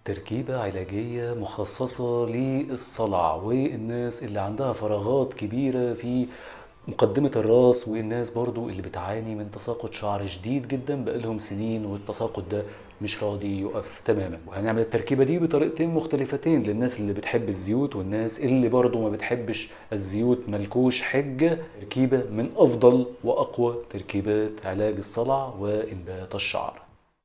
تركيبة علاجية مخصصة للصلع والناس اللي عندها فراغات كبيرة في مقدمة الراس والناس برضو اللي بتعاني من تساقط شعر شديد جدا بقالهم سنين والتساقط ده مش راضي يقف تماما وهنعمل التركيبة دي بطريقتين مختلفتين للناس اللي بتحب الزيوت والناس اللي برضو ما بتحبش الزيوت ملكوش حجة تركيبة من أفضل وأقوى تركيبات علاج الصلع وإنبات الشعر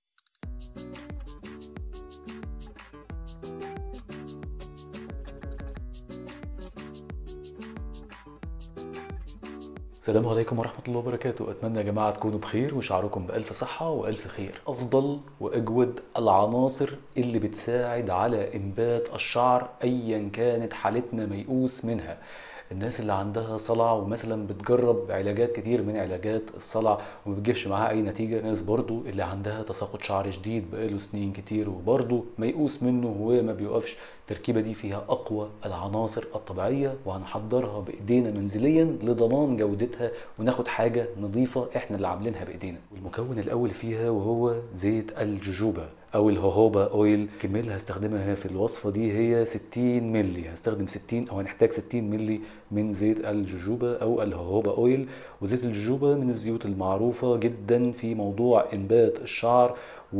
السلام عليكم ورحمة الله وبركاته أتمنى يا جماعة تكونوا بخير وشعركم بألف صحة وألف خير أفضل وأجود العناصر اللي بتساعد على إنبات الشعر أيا كانت حالتنا ميؤوس منها الناس اللي عندها صلع ومثلا بتجرب علاجات كتير من علاجات الصلع وما بتجيبش معاها اي نتيجه ناس برضو اللي عندها تساقط شعر شديد بقاله سنين كتير وبرضو ميؤوس منه وما بيوقفش التركيبه دي فيها اقوى العناصر الطبيعيه وهنحضرها بايدينا منزليا لضمان جودتها وناخد حاجه نظيفه احنا اللي عاملينها بايدينا والمكون الاول فيها وهو زيت الجوجوبا او الهوهوبا اويل الكميه اللي هستخدمها في الوصفه دي هي 60 مللي هستخدم 60 او هنحتاج 60 مللي من زيت الجوجوبا او الهوهوبا اويل وزيت الجوجوبا من الزيوت المعروفه جدا في موضوع انبات الشعر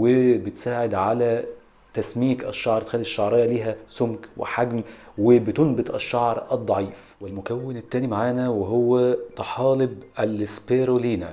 وبتساعد على تسميك الشعر تخلي الشعريه ليها سمك وحجم وبتنبت الشعر الضعيف والمكون التاني معانا وهو طحالب السبيرولينا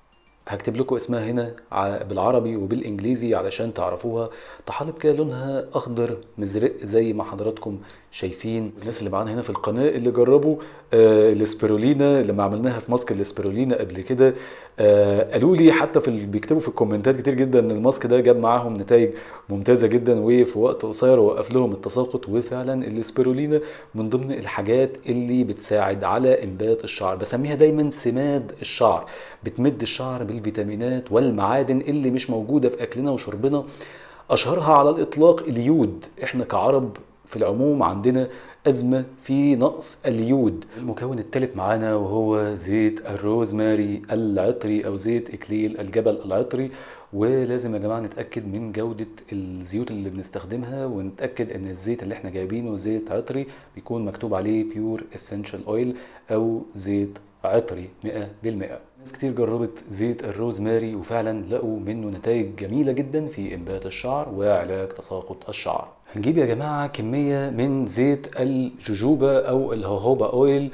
هكتب لكم اسمها هنا بالعربي وبالانجليزي علشان تعرفوها طحالب كده لونها اخضر مزرق زي ما حضراتكم شايفين الناس اللي معانا هنا في القناه اللي جربوا آه الاسبرولينا لما عملناها في ماسك الاسبرولينا قبل كده آه قالوا لي حتى في ال... بيكتبوا في الكومنتات كتير جدا ان الماسك ده جاب معاهم نتائج ممتازه جدا وفي وقت قصير وقف لهم التساقط وفعلا الاسبرولينا من ضمن الحاجات اللي بتساعد على انبات الشعر بسميها دايما سماد الشعر بتمد الشعر بالفيتامينات والمعادن اللي مش موجوده في اكلنا وشربنا اشهرها على الاطلاق اليود احنا كعرب في العموم عندنا أزمة في نقص اليود المكون الثالث معانا وهو زيت الروزماري العطري أو زيت إكليل الجبل العطري ولازم يا جماعة نتأكد من جودة الزيوت اللي بنستخدمها ونتأكد إن الزيت اللي احنا جايبينه زيت عطري بيكون مكتوب عليه بيور اسينشال اويل أو زيت عطري 100% ناس كتير جربت زيت الروزماري وفعلا لقوا منه نتائج جميلة جدا في إنبات الشعر وعلاج تساقط الشعر هنجيب يا جماعة كمية من زيت الجوجوبا أو الهوهوبا أويل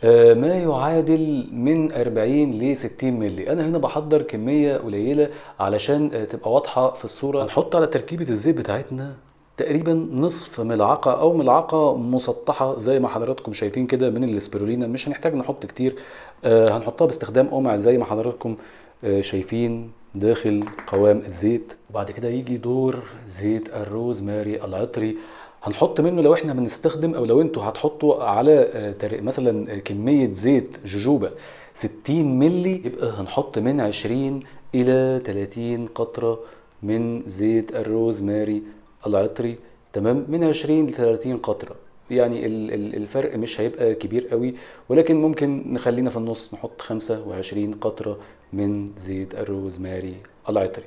ما يعادل من 40 ل 60 مللي أنا هنا بحضر كمية قليلة علشان تبقى واضحة في الصورة هنحط على تركيبة الزيت بتاعتنا تقريبا نصف ملعقة أو ملعقة مسطحة زي ما حضراتكم شايفين كده من الاسبرولينا مش هنحتاج نحط كتير آه هنحطها باستخدام قمع زي ما حضراتكم آه شايفين داخل قوام الزيت وبعد كده يجي دور زيت الروزماري العطري هنحط منه لو احنا بنستخدم او لو انتوا هتحطوا على آه مثلا كمية زيت جوجوبا 60 ملي يبقى هنحط من 20 إلى 30 قطرة من زيت الروزماري العطري تمام من 20 ل 30 قطره يعني الفرق مش هيبقى كبير قوي ولكن ممكن نخلينا في النص نحط 25 قطره من زيت الروزماري العطري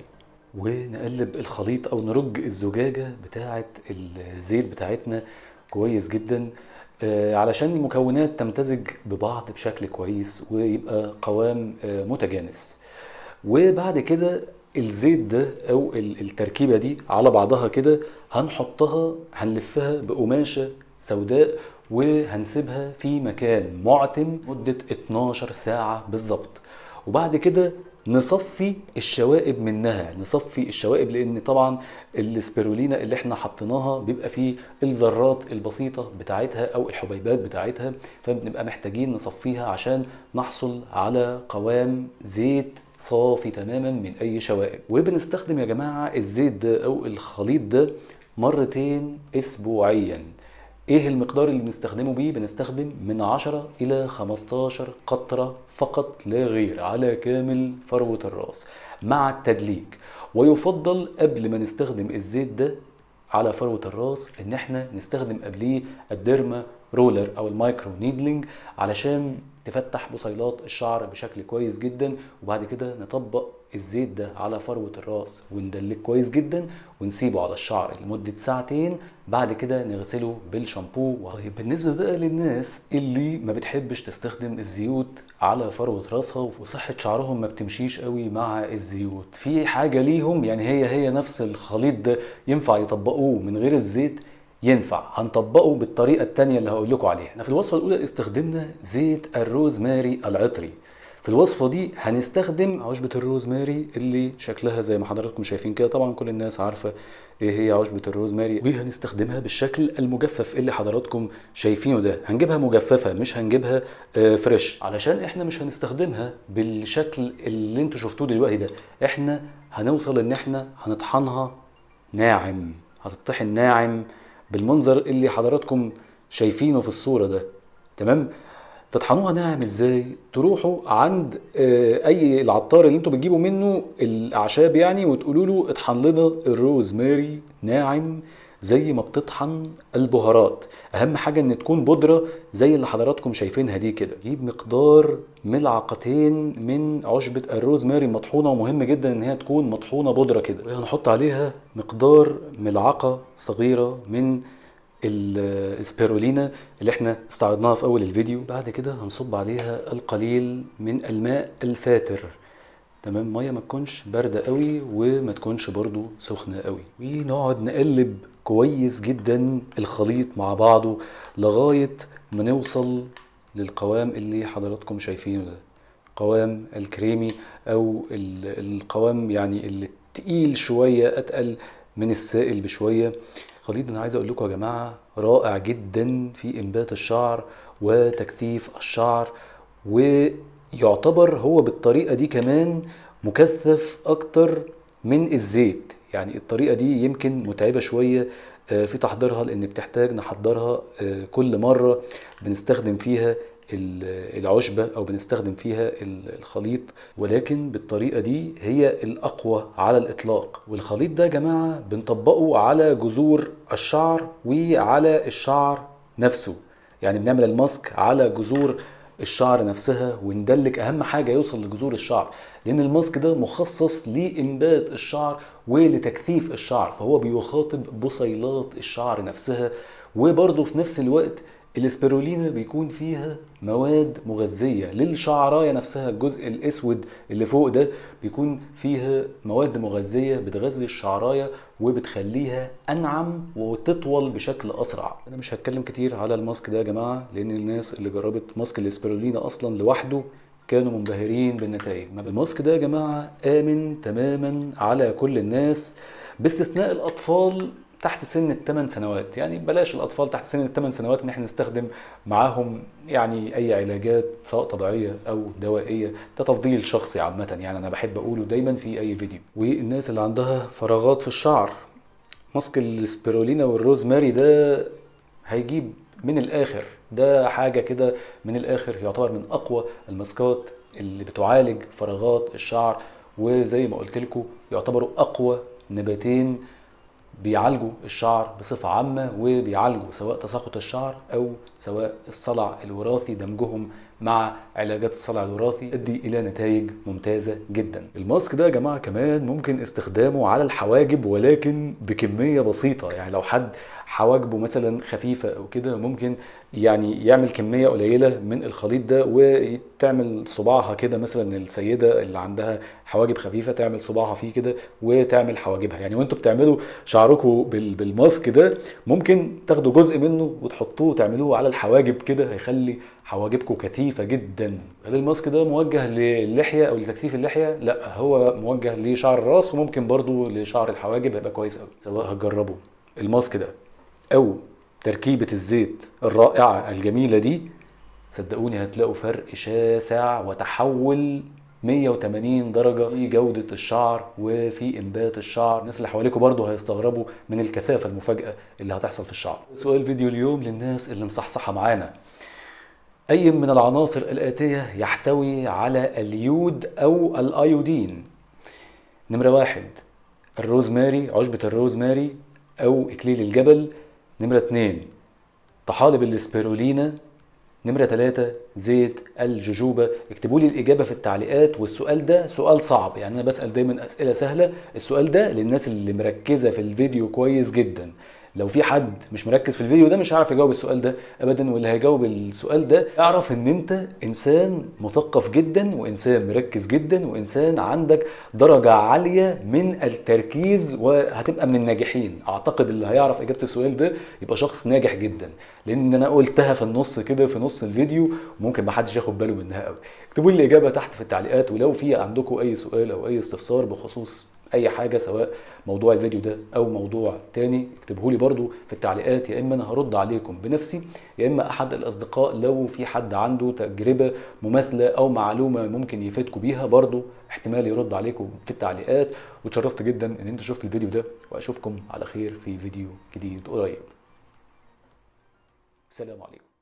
ونقلب الخليط او نرج الزجاجه بتاعه الزيت بتاعتنا كويس جدا علشان المكونات تمتزج ببعض بشكل كويس ويبقى قوام متجانس وبعد كده الزيت ده او التركيبه دي على بعضها كده هنحطها هنلفها بقماشه سوداء وهنسيبها في مكان معتم مده 12 ساعه بالظبط وبعد كده نصفي الشوائب منها نصفي الشوائب لان طبعا السبirulina اللي احنا حطيناها بيبقى فيه الذرات البسيطه بتاعتها او الحبيبات بتاعتها فبنبقى محتاجين نصفيها عشان نحصل على قوام زيت صافي تماما من اي شوائب وبنستخدم يا جماعه الزيت ده او الخليط ده مرتين اسبوعيا ايه المقدار اللي بنستخدمه بيه بنستخدم من 10 الى 15 قطره فقط لا غير على كامل فروه الراس مع التدليك ويفضل قبل ما نستخدم الزيت ده على فروه الراس ان احنا نستخدم قبليه الديرما رولر او المايكرو نيدلينج علشان تفتح بصيلات الشعر بشكل كويس جدا وبعد كده نطبق الزيت ده على فروة الراس وندلك كويس جدا ونسيبه على الشعر لمدة ساعتين بعد كده نغسله بالشامبو طيب بالنسبة بقى للناس اللي ما بتحبش تستخدم الزيوت على فروة راسها وصحة شعرهم ما بتمشيش قوي مع الزيوت في حاجة ليهم يعني هي هي نفس الخليط ده ينفع يطبقوه من غير الزيت ينفع هنطبقه بالطريقة التانية اللي هقول لكم عليها احنا في الوصفة الأولى استخدمنا زيت الروزماري العطري في الوصفة دي هنستخدم عشبة الروزماري اللي شكلها زي ما حضراتكم شايفين كده طبعا كل الناس عارفة ايه هي عشبة الروزماري وهنستخدمها بالشكل المجفف اللي حضراتكم شايفينه ده هنجيبها مجففة مش هنجيبها آه فريش علشان احنا مش هنستخدمها بالشكل اللي انتوا شفتوه دلوقتي ده احنا هنوصل ان احنا هنطحنها ناعم هتطحن ناعم بالمنظر اللي حضراتكم شايفينه في الصورة ده تمام تطحنوها ناعم ازاي تروحوا عند اي العطار اللي انتوا بتجيبوا منه الاعشاب يعني وتقولوا له اطحن لنا الروزماري ناعم زي ما بتطحن البهارات اهم حاجه ان تكون بودره زي اللي حضراتكم شايفينها دي كده جيب مقدار ملعقتين من عشبه الروزماري المطحونه ومهم جدا ان هي تكون مطحونه بودره كده وهنحط عليها مقدار ملعقه صغيره من السبيرولينا اللي احنا استعرضناها في اول الفيديو بعد كده هنصب عليها القليل من الماء الفاتر تمام ميه ما تكونش بارده قوي وما تكونش برضو سخنه قوي ونقعد نقلب كويس جدا الخليط مع بعضه لغايه ما نوصل للقوام اللي حضراتكم شايفينه ده القوام الكريمي او القوام يعني اللي تقيل شويه اتقل من السائل بشويه خليط انا عايز اقول لكم يا جماعه رائع جدا في انبات الشعر وتكثيف الشعر ويعتبر هو بالطريقه دي كمان مكثف اكتر من الزيت يعني الطريقه دي يمكن متعبه شويه في تحضيرها لان بتحتاج نحضرها كل مره بنستخدم فيها العشبة أو بنستخدم فيها الخليط ولكن بالطريقة دي هي الأقوى على الإطلاق والخليط ده يا جماعة بنطبقه على جذور الشعر وعلى الشعر نفسه يعني بنعمل الماسك على جذور الشعر نفسها وندلك اهم حاجه يوصل لجذور الشعر لان الماسك ده مخصص لانبات الشعر ولتكثيف الشعر فهو بيخاطب بصيلات الشعر نفسها وبرضه في نفس الوقت الاسبirulina بيكون فيها مواد مغذية للشعراية نفسها الجزء الاسود اللي فوق ده بيكون فيها مواد مغذية بتغذي الشعراية وبتخليها انعم وتطول بشكل اسرع انا مش هتكلم كتير على الماسك ده يا جماعة لان الناس اللي جربت ماسك الاسبirulina اصلا لوحده كانوا منبهرين بالنتائج الماسك ده يا جماعة آمن تماما على كل الناس باستثناء الأطفال تحت سن الثمان سنوات يعني بلاش الاطفال تحت سن الثمان سنوات ان احنا نستخدم معاهم يعني اي علاجات سواء طبيعيه او دوائيه ده تفضيل شخصي عامه يعني انا بحب اقوله دايما في اي فيديو والناس اللي عندها فراغات في الشعر ماسك السبيرولينا والروزماري ده هيجيب من الاخر ده حاجه كده من الاخر يعتبر من اقوى الماسكات اللي بتعالج فراغات الشعر وزي ما قلت لكم يعتبروا اقوى نباتين بيعالجوا الشعر بصفة عامة وبيعالجوا سواء تساقط الشعر أو سواء الصلع الوراثي دمجهم مع علاجات الصلع الوراثي تؤدي إلى نتائج ممتازة جدا الماسك ده يا جماعة كمان ممكن استخدامه على الحواجب ولكن بكمية بسيطة يعني لو حد حواجبه مثلا خفيفة أو كده ممكن يعني يعمل كمية قليلة من الخليط ده وتعمل صباعها كده مثلا السيدة اللي عندها حواجب خفيفة تعمل صباعها فيه كده وتعمل حواجبها يعني وانتوا بتعملوا شعركم بالماسك ده ممكن تاخدوا جزء منه وتحطوه وتعملوه على الحواجب كده هيخلي حواجبكم كثيفة جدا هل الماسك ده موجه للحية او لتكثيف اللحية لا هو موجه لشعر الراس وممكن برضو لشعر الحواجب هيبقى كويس قوي سواء هتجربوا الماسك ده او تركيبة الزيت الرائعة الجميلة دي صدقوني هتلاقوا فرق شاسع وتحول 180 درجة في جودة الشعر وفي انبات الشعر الناس اللي حواليكم برضه هيستغربوا من الكثافة المفاجئة اللي هتحصل في الشعر سؤال فيديو اليوم للناس اللي مصحصحة معانا أي من العناصر الآتية يحتوي على اليود أو الأيودين نمرة واحد الروزماري عشبة الروزماري أو إكليل الجبل نمرة اتنين طحالب الاسبيرولينا نمرة ثلاثة زيت الجوجوبا اكتبوا لي الإجابة في التعليقات والسؤال ده سؤال صعب يعني أنا بسأل دايما أسئلة سهلة السؤال ده للناس اللي مركزة في الفيديو كويس جدا لو في حد مش مركز في الفيديو ده مش هيعرف يجاوب السؤال ده ابدا واللي هيجاوب السؤال ده اعرف ان انت انسان مثقف جدا وانسان مركز جدا وانسان عندك درجه عاليه من التركيز وهتبقى من الناجحين اعتقد اللي هيعرف اجابه السؤال ده يبقى شخص ناجح جدا لان انا قلتها في النص كده في نص الفيديو وممكن ما حدش ياخد باله منها قوي اكتبوا لي الاجابه تحت في التعليقات ولو في عندكم اي سؤال او اي استفسار بخصوص اي حاجه سواء موضوع الفيديو ده او موضوع تاني اكتبه لي برضو في التعليقات يا اما انا هرد عليكم بنفسي يا اما احد الاصدقاء لو في حد عنده تجربه مماثله او معلومه ممكن يفيدكم بيها برضو احتمال يرد عليكم في التعليقات وتشرفت جدا ان انتوا شفتوا الفيديو ده واشوفكم على خير في فيديو جديد قريب السلام عليكم